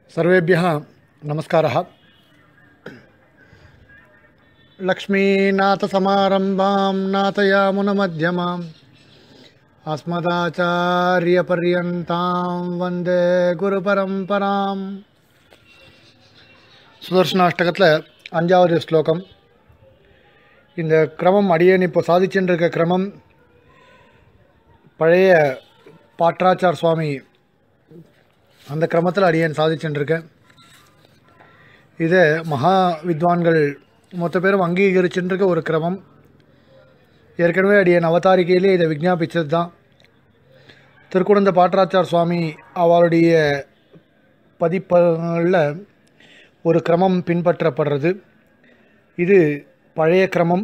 सर्वेभ्यः नमस्कारः लक्ष्मीनाथसमारम्भां नाथयामुनमध्यमाम् अस्मदाचार्यपर्यन्तां वन्दे குருபரம்பராம் சுதர்ஷனாஷ்டகத்தில் அஞ்சாவது ஸ்லோகம் இந்த கிரமம் அடியேன் இப்போ சாதிச்சுட்டு இருக்க கிரமம் பழைய பாட்ராச்சார் சுவாமி அந்த கிரமத்தில் அடியேன் சாதிச்சுட்டு இருக்கேன் இது மகா வித்வான்கள் மொத்த பேரும் அங்கீகரிச்சுட்டு இருக்க ஒரு கிரமம் ஏற்கனவே அடியேன் அவதாரிகையிலே இதை விஜாபித்தது தான் திருக்குடந்த பாட்டராச்சார் சுவாமி அவருடைய பதிப்புகளில் ஒரு கிரமம் பின்பற்றப்படுறது இது பழைய கிரமம்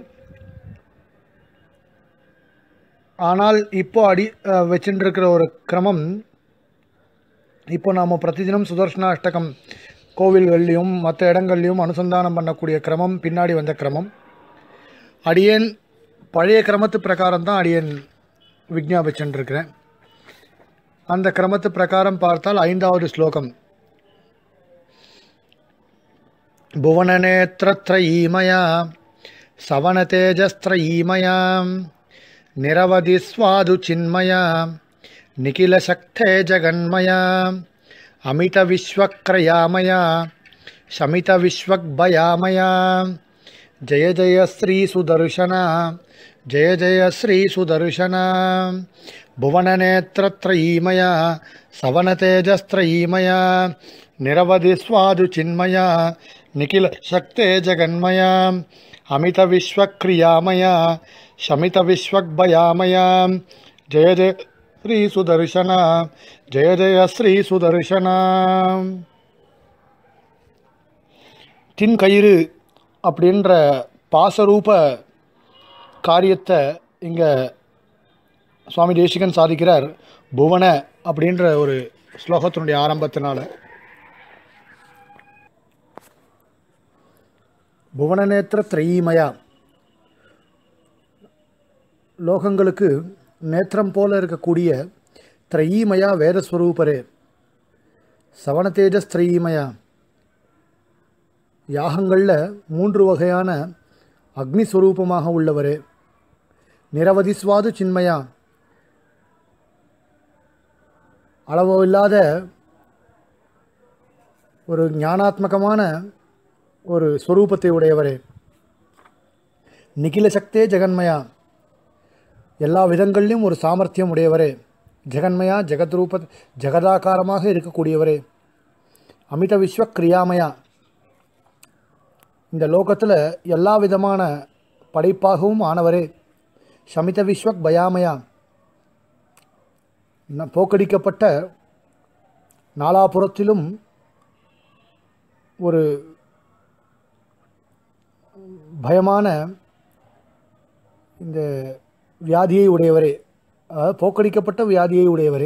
ஆனால் இப்போ அடி வச்சுட்டு இருக்கிற ஒரு கிரமம் இப்போ நாம் பிரதிதினம் சுதர்ஷனாஷ்டகம் கோவில்கள்லையும் மற்ற இடங்கள்லையும் அனுசந்தானம் பண்ணக்கூடிய கிரமம் பின்னாடி வந்த கிரமம் அடியேன் பழைய கிரமத்து பிரகாரம் தான் அடியேன் விஜாபிச்சுருக்கிறேன் அந்த கிரமத்து பிரகாரம் பார்த்தால் ஐந்தாவது ஸ்லோகம் புவனநேத்திரத்ரயீமயா சவனதேஜஸ்திரயீமயா நிரவதி ஸ்வாது சின்மயா நிகிலசக்தே ஜகன்மயா அமிதவிஸ்வக்ரயாமயா शमितविश्वग्भयामया जय जय श्रीसुदर्शना जय जय श्रीसुदर्शना भुवननेत्रत्रयीमया सवनतेजस्त्रयीमया निरवधिस्वादुचिन्मया निखिलशक्ते जगन्मया अमितविश्वक्रियामया शमितविश्वग्भयामया जय जय श्रीसुदर्शना जय जय श्रीसुदर्शना தின் கயிறு அப்படின்ற பாசரூப காரியத்தை இங்கே சுவாமி தேசிகன் சாதிக்கிறார் புவன அப்படின்ற ஒரு ஸ்லோகத்தினுடைய ஆரம்பத்தினால புவனநேத்திர திரையீமயா லோகங்களுக்கு நேத்திரம் போல இருக்கக்கூடிய திரையீமயா வேதஸ்வரூபரே சவணதேஜஸ் திரையீமயா யாகங்களில் மூன்று வகையான அக்னி ஸ்வரூபமாக உள்ளவரே நிரவதி சுவாது சின்மயா அளவு இல்லாத ஒரு ஞானாத்மகமான ஒரு ஸ்வரூபத்தை உடையவரே நிகில சக்தே ஜெகன்மயா எல்லா விதங்கள்லையும் ஒரு சாமர்த்தியம் உடையவரே ஜெகன்மயா ஜெகத்ரூப ஜெகதாகாரமாக இருக்கக்கூடியவரே அமித விஸ்வ கிரியாமயா இந்த லோகத்தில் எல்லா விதமான படைப்பாகவும் ஆனவரே சமித விஸ்வக் பயாமயா போக்கடிக்கப்பட்ட நாலாபுரத்திலும் ஒரு பயமான இந்த வியாதியை உடையவரே போக்கடிக்கப்பட்ட வியாதியை உடையவரே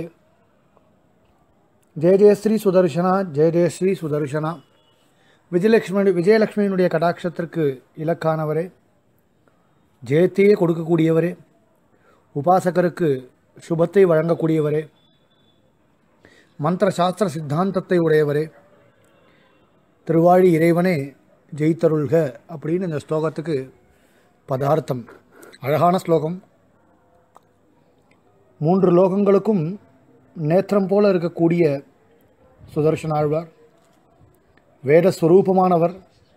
ஜெய ஜெயஸ்ரீ சுதர்ஷனா ஜெய ஜெயஸ்ரீ சுதர்ஷனா விஜயலட்சுமி விஜயலட்சுமியினுடைய கடாட்சத்திற்கு இலக்கானவரே ஜெயத்தையே கொடுக்கக்கூடியவரே உபாசகருக்கு சுபத்தை வழங்கக்கூடியவரே மந்திர சாஸ்திர சித்தாந்தத்தை உடையவரே திருவாழி இறைவனே ஜெயித்தருள்க அப்படின்னு இந்த ஸ்லோகத்துக்கு பதார்த்தம் அழகான ஸ்லோகம் மூன்று லோகங்களுக்கும் நேத்திரம் போல இருக்கக்கூடிய சுதர்ஷன் ஆழ்வார் வேதஸ்வரூபமானவர்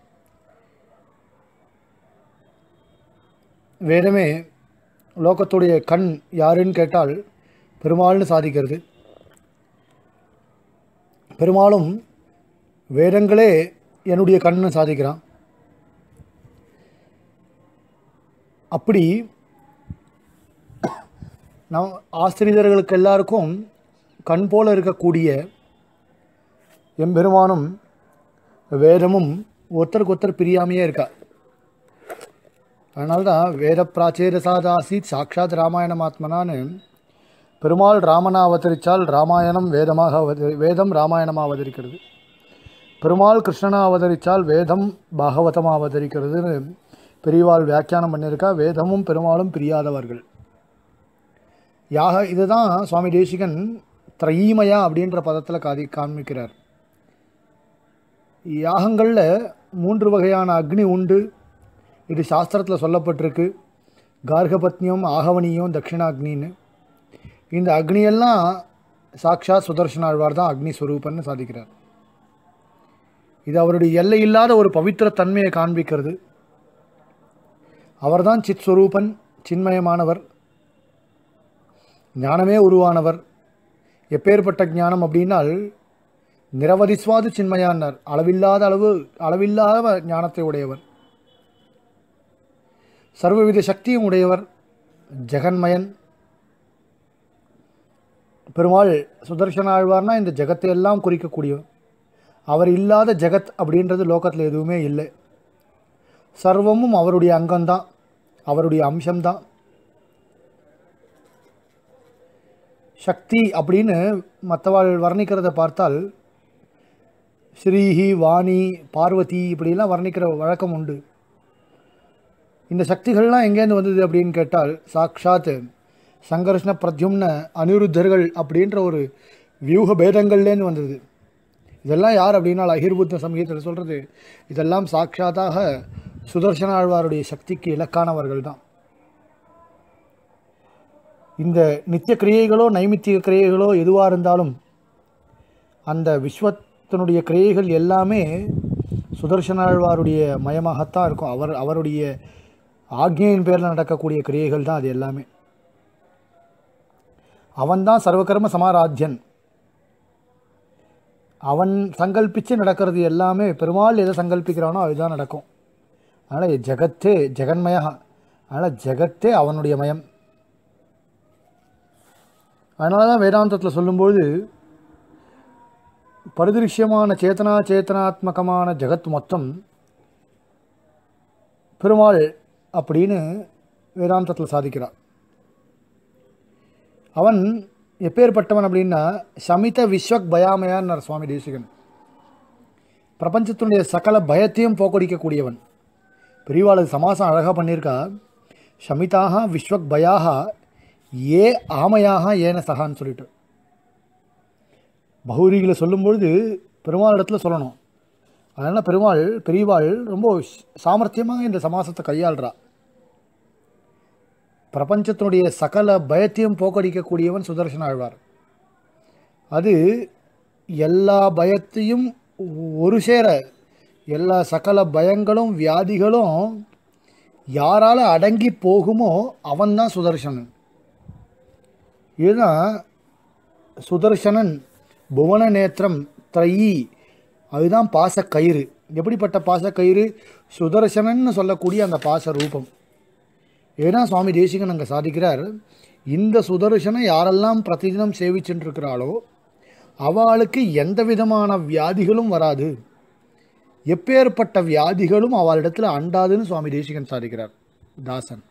வேதமே லோகத்துடைய கண் யாருன்னு கேட்டால் பெருமாள்னு சாதிக்கிறது பெருமாளும் வேதங்களே என்னுடைய கண்ணு சாதிக்கிறான் அப்படி நம் ஆசிரியர்களுக்கு எல்லாருக்கும் கண் போல இருக்கக்கூடிய எம்பெருமானும் வேதமும் ஒருத்தருக்கு ஒருத்தர் பிரியாமையே இருக்கா அதனால தான் வேத பிராச்சேரசாதாசித் சாட்சாத் ராமாயணம் ஆத்மனான்னு பெருமாள் ராமனா அவதரித்தால் ராமாயணம் வேதமாக அவதரி வேதம் ராமாயணமாக அவதரிக்கிறது பெருமாள் கிருஷ்ணனா அவதரித்தால் வேதம் பாகவதமாக அவதரிக்கிறதுன்னு பெரியவாள் வியாக்கியானம் பண்ணியிருக்கா வேதமும் பெருமாளும் பிரியாதவர்கள் யாக இதுதான் சுவாமி தேசிகன் திரையீமயா அப்படின்ற பதத்தில் காதி காண்பிக்கிறார் யாகங்களில் மூன்று வகையான அக்னி உண்டு இது சாஸ்திரத்தில் சொல்லப்பட்டிருக்கு கார்கபத்னியம் ஆகவனியம் தட்சிணாக்னின்னு இந்த அக்னியெல்லாம் சாக்ஷாத் சுதர்ஷனாழ்வார் தான் அக்னி ஸ்வரூபன்னு சாதிக்கிறார் இது அவருடைய எல்லை இல்லாத ஒரு பவித்திர தன்மையை காண்பிக்கிறது அவர்தான் சித் ஸ்வரூபன் சின்மயமானவர் ஞானமே உருவானவர் எப்பேற்பட்ட ஞானம் அப்படின்னால் நிரவதிஸ்வாது சின்மயான்னார் அளவில்லாத அளவு அளவில்லாத ஞானத்தை உடையவர் சர்வவித சக்தியும் உடையவர் ஜெகன்மயன் பெருமாள் சுதர்சன ஆழ்வார்னா இந்த ஜெகத்தை எல்லாம் குறிக்கக்கூடியவர் அவர் இல்லாத ஜெகத் அப்படின்றது லோகத்தில் எதுவுமே இல்லை சர்வமும் அவருடைய அங்கம்தான் அவருடைய அம்சம்தான் சக்தி அப்படின்னு மற்றவாள் வர்ணிக்கிறத பார்த்தால் ஸ்ரீஹி வாணி பார்வதி இப்படிலாம் வர்ணிக்கிற வழக்கம் உண்டு இந்த சக்திகள்லாம் எங்கேருந்து வந்தது அப்படின்னு கேட்டால் சாக்ஷாத் சங்கர்ஷ்ண பிரத்யும்ன அனிருத்தர்கள் அப்படின்ற ஒரு வியூக பேதங்கள்லேருந்து வந்தது இதெல்லாம் யார் அப்படின்னா அகிர்புத்த சமீகத்தில் சொல்கிறது இதெல்லாம் சாட்சாத்தாக சுதர்சன ஆழ்வாருடைய சக்திக்கு இலக்கானவர்கள் தான் இந்த நித்திய கிரியைகளோ நைமித்திய கிரியைகளோ எதுவாக இருந்தாலும் அந்த விஸ்வத்தினுடைய கிரியைகள் எல்லாமே சுதர்சன ஆழ்வாருடைய மயமாகத்தான் இருக்கும் அவர் அவருடைய ஆக்ஞையின் பேரில் நடக்கக்கூடிய கிரியைகள் தான் அது எல்லாமே அவன்தான் சர்வகர்ம சமாராத்தியன் அவன் சங்கல்பித்து நடக்கிறது எல்லாமே பெருமாள் எதை சங்கல்பிக்கிறானோ அதுதான் நடக்கும் அதனால் ஜெகத்தே ஜெகன்மயா அதனால் ஜெகத்தே அவனுடைய மயம் அதனால தான் வேதாந்தத்தில் சொல்லும்போது பரிதிருஷ்யமான சேத்தனா சேத்தனாத்மகமான ஜெகத் மொத்தம் பெருமாள் அப்படின்னு வேதாந்தத்தில் சாதிக்கிறார் அவன் எப்பேற்பட்டவன் அப்படின்னா சமித விஸ்வக் பயாமயான்னார் சுவாமி தேசிகன் பிரபஞ்சத்தினுடைய சகல பயத்தையும் போக்கடிக்கக்கூடியவன் பெரியவாளுக்கு சமாசம் அழகாக பண்ணியிருக்கா ஷமிதாக விஸ்வக் பயாக ஏ ஆமையாக ஏன சகான்னு சொல்லிட்டு பௌரிகளை சொல்லும்பொழுது பெருமாள் இடத்துல சொல்லணும் அதனால் பெருமாள் பெரியவாள் ரொம்ப சாமர்த்தியமாக இந்த சமாசத்தை கையாளுறா பிரபஞ்சத்தினுடைய சகல பயத்தையும் போக்கடிக்கக்கூடியவன் சுதர்சன ஆழ்வார் அது எல்லா பயத்தையும் ஒரு சேர எல்லா சகல பயங்களும் வியாதிகளும் யாரால் அடங்கி போகுமோ அவன்தான் சுதர்சனன் இதுதான் சுதர்சனன் புவன நேத்திரம் த்ரயி அதுதான் பாசக்கயிறு எப்படிப்பட்ட பாசக்கயிறு சுதர்சனன்னு சொல்லக்கூடிய அந்த பாச ரூபம் ஏன்னா சுவாமி தேசிகன் அங்கே சாதிக்கிறார் இந்த சுதர்சனை யாரெல்லாம் பிரதிதினம் சேவிச்சுருக்கிறாளோ அவளுக்கு எந்த விதமான வியாதிகளும் வராது எப்பேற்பட்ட வியாதிகளும் அவளிடத்தில் அண்டாதுன்னு சுவாமி தேசிகன் சாதிக்கிறார் தாசன்